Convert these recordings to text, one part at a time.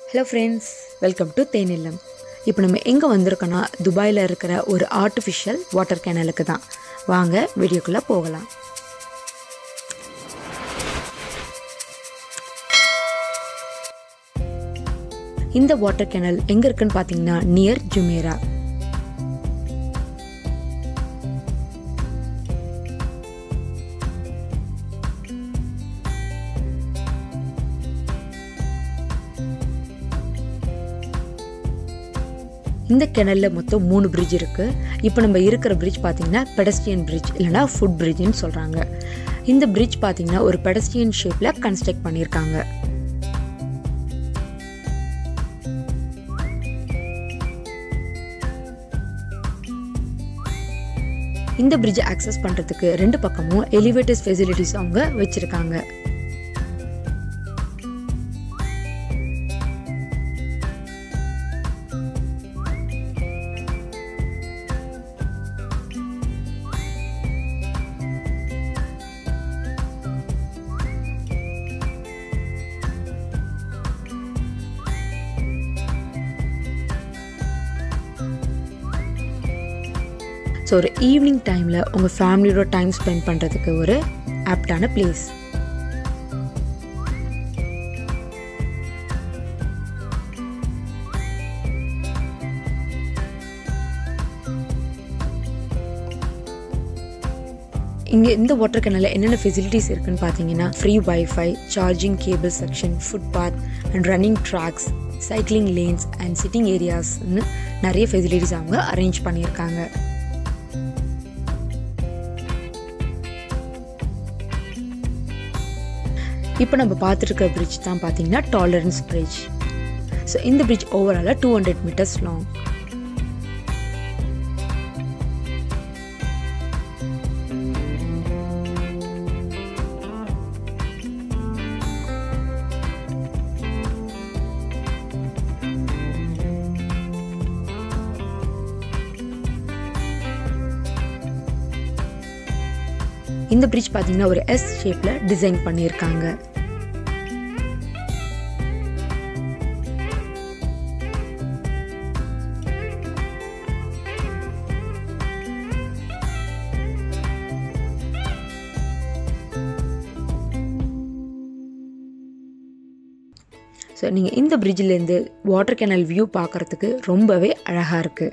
hello friends welcome to தேனில்லம் இப்போ நம்ம எங்கே வந்திருக்கோன்னா துபாயில் இருக்கிற ஒரு ஆர்டிஃபிஷியல் வாட்டர் கேனலுக்கு தான் வாங்க வீடியோக்குள்ளே போகலாம் இந்த வாட்டர் கேனல் எங்கே இருக்குன்னு பார்த்தீங்கன்னா நியர் ஜுமேரா இந்த கிணல்ல மொத்தம் மூணு பிரிட்ஜ் இருக்கு இப்போ நம்ம இருக்கிற பிரிட்ஜ் பார்த்தீங்கன்னா பெடஸ்டியன் பிரிட்ஜ் இல்லைனா ஃபுட் பிரிட்ஜ்னு சொல்றாங்க இந்த பிரிட்ஜ் பார்த்தீங்கன்னா ஒரு பெடஸ்டியன் ஷேப்ல கன்ஸ்ட்ரக்ட் பண்ணியிருக்காங்க இந்த பிரிட்ஜை ஆக்சஸ் பண்ணுறதுக்கு ரெண்டு பக்கமும் எலிவேட்டர்ஸ் ஃபெசிலிட்டிஸ் அவங்க வச்சுருக்காங்க ஸோ ஒரு ஈவினிங் டைமில் உங்கள் ஃபேமிலியோட டைம் ஸ்பெண்ட் பண்ணுறதுக்கு ஒரு ஆப்டான பிளேஸ் இங்கே இந்த வாட்டர் கேனலில் என்னென்ன ஃபெசிலிட்டிஸ் இருக்குன்னு பார்த்தீங்கன்னா free wifi charging cable section footpath and running tracks cycling lanes and sitting ஏரியாஸ்னு நிறைய ஃபெசிலிட்டிஸ் அவங்க அரேஞ்ச் பண்ணியிருக்காங்க இப்போ நம்ம பார்த்துருக்க பிரிட்ஜ் தான் பார்த்தீங்கன்னா டாலரன்ஸ் பிரிட்ஜ் ஸோ இந்த பிரிட்ஜ் ஓவராலாக டூ ஹண்ட்ரட் மீட்டர்ஸ் லாங் இந்த பிரிட்ஜ் பார்த்தீங்கன்னா ஒரு எஸ் ஷேப்பில் டிசைன் பண்ணியிருக்காங்க ஸோ நீங்கள் இந்த பிரிட்ஜிலேருந்து வாட்டர் கேனல் வியூ பார்க்குறதுக்கு ரொம்பவே அழகாக இருக்குது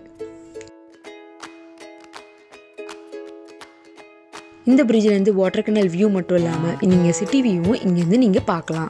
இந்த பிரிட்ஜிலேருந்து வாட்டர் கேனல் வியூ மட்டும் இல்லாமல் நீங்கள் சிட்டி வியூவும் இங்கேருந்து நீங்கள் பார்க்கலாம்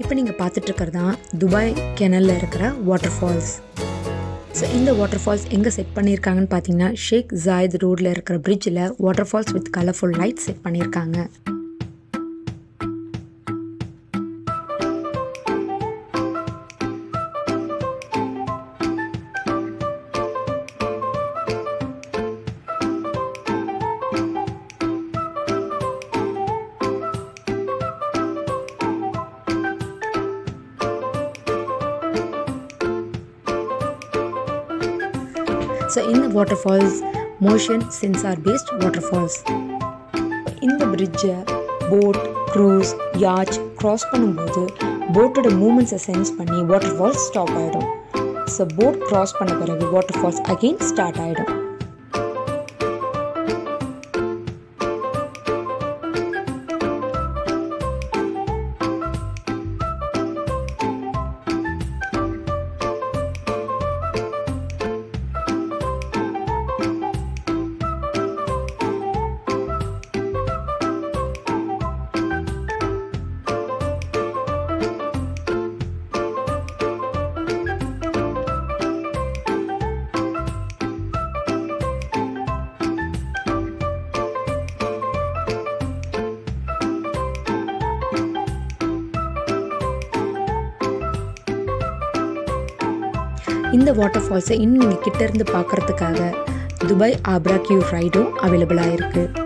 இப்போ நீங்கள் பார்த்துட்டு இருக்கிறது தான் துபாய் கெனலில் இருக்கிற வாட்டர் ஃபால்ஸ் ஸோ இந்த வாட்டர் ஃபால்ஸ் எங்கே செட் பண்ணியிருக்காங்கன்னு பார்த்தீங்கன்னா ஷேக் ஜாயத் ரோடில் இருக்கிற பிரிட்ஜில் waterfalls with colourful light set பண்ணியிருக்காங்க ஸோ இந்த waterfalls motion sensor based waterfalls இந்த பிரிட்ஜை போட் க்ரூஸ் யாச் க்ராஸ் பண்ணும்போது போட்டோட மூமெண்ட்ஸை சென்ஸ் பண்ணி வாட்டர் ஃபால்ஸ் ஸ்டாப் ஆகிடும் ஸோ போட் க்ராஸ் பண்ண பிறகு வாட்டர் ஃபால்ஸ் அகெயின் ஸ்டார்ட் ஆகிடும் இந்த வாட்டர் ஃபால்ஸை இன்னும் நீங்கள் கிட்டேருந்து பார்க்குறதுக்காக துபாய் ஆப்ரா கியூ ரைடும் அவைலபிளாக இருக்குது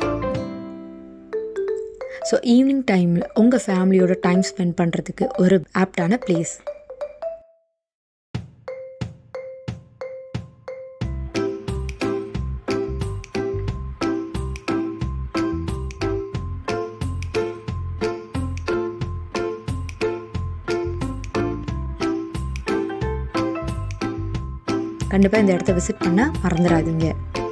ஸோ ஈவினிங் டைமில் உங்கள் ஃபேமிலியோட டைம் ஸ்பெண்ட் பண்ணுறதுக்கு ஒரு ஆப்டான பிளேஸ் கண்டிப்பாக இந்த இடத்த விசிட் பண்ண மறந்துடாதீங்க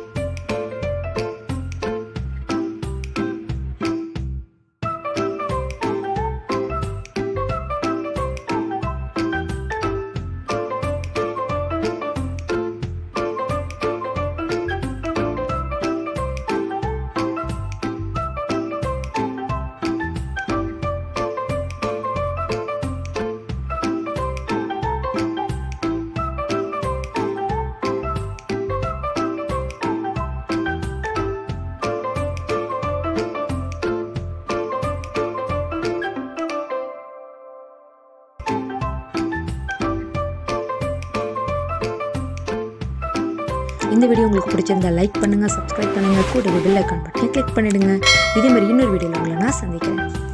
இந்த வீடியோ உங்களுக்கு பிடிச்சிருந்தா லைக் பண்ணுங்கள் சப்ஸ்கிரைப் பண்ணுங்கள் கூட பெல் ஐக்கான் பட்டனை கிளிக் பண்ணிடுங்க இதே மாதிரி இன்னொரு வீடியோவில் உங்களை நான் சந்திக்கிறேன்